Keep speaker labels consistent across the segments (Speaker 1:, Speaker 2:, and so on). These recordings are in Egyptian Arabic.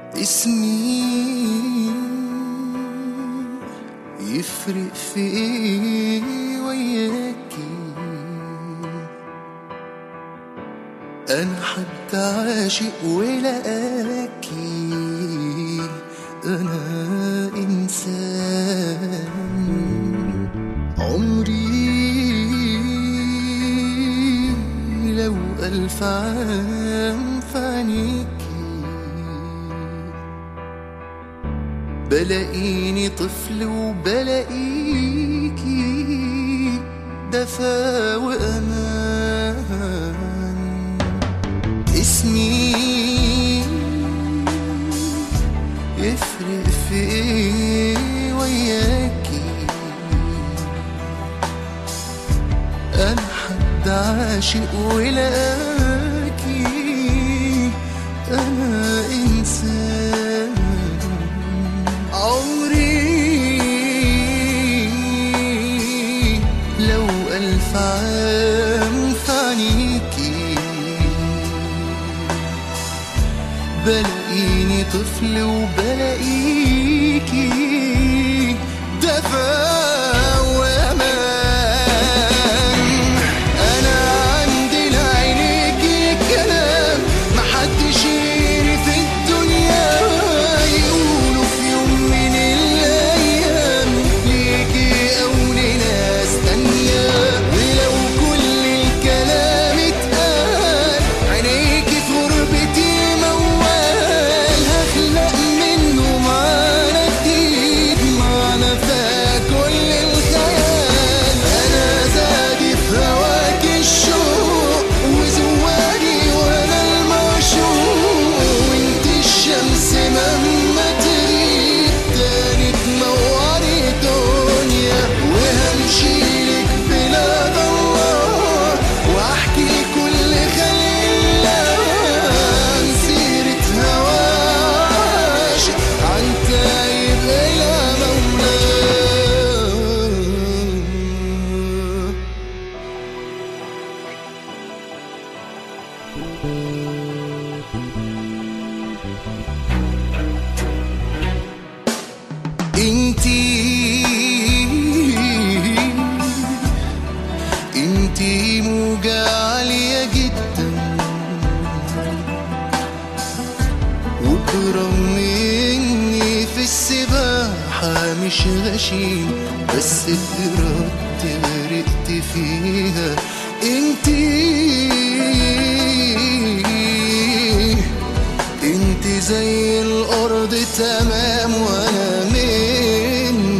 Speaker 1: اسمي يفرق في ايه وياكي انا حد عاشق ولقاكي انا انسان عمري لو الف عام في عينيكي بلاقيني طفل وبلاقيكي دفا وأمان اسمي يفرق في ايه وياكي أنا حد عاشق ولقاكي أنا إنسان عمري لو ألف عام في عينيكي بلاقيني طفل وبلاقيكي دفا وأمان أنا عندي لعينيكي كلام محدش غيري في الدنيا يقولوا في يوم من الأيام ليكي أو لناس تانية ولو كل الكلام اتقال عينيكي في غربتي موال هخلق منه معنى جديد معنى فات كل الخيال أنا زادي في هواك الشوق وزواني وأنا المعشوق وانت الشمس مهما تغيب تاني تنوري دنيا وهمشيلك بلاد الله واحكي كل خليل عن سيرة هواش عن تايب إلى مولاه انتي انتي موجة عالية جدا وبرغم اني في السباحة مش غشيم بس اتردت غرقت فيها انتي انت زي الارض تمام وانا من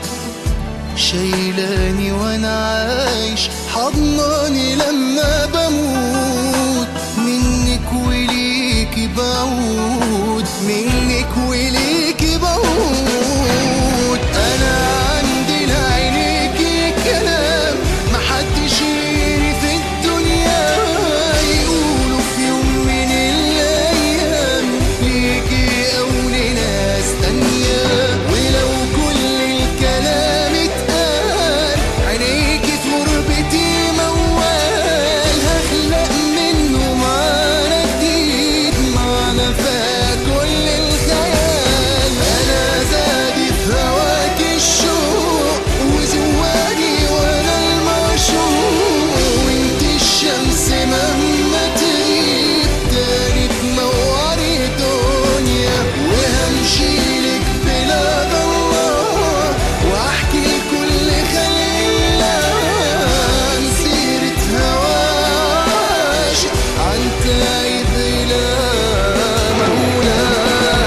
Speaker 1: شايلاني وانا عايش حضناني لما بموت منك وليكي بعود منك وليكي بعود انا عندي لعينيكي كلام محدش غيري في الدنيا يقولوا في يوم من الايام ليكي او لناس تانية ولو كل الكلام اتقال عينيكي في غربتي موال هخلق منه معنى جديد معنى فات كل الخيال انا زادي في هواك الشوق وزواني وانا المعشوق وانت الشمس مهما تغيب تاني تنوري دنيا وهمشيلك بلاد الله واحكي كل خليل عن سيرة هواش عن تايب إلى مولاه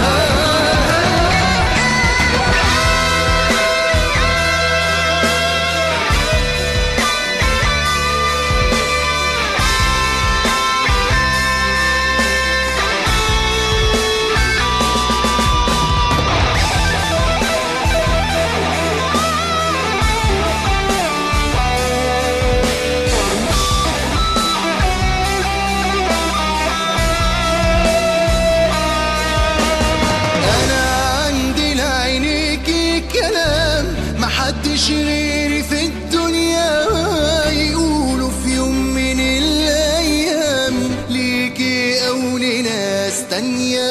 Speaker 1: انا عندي لعينيكي كلام محدش غيري في الدنيا يقولوا في يوم من الايام ليكي او لناس تانية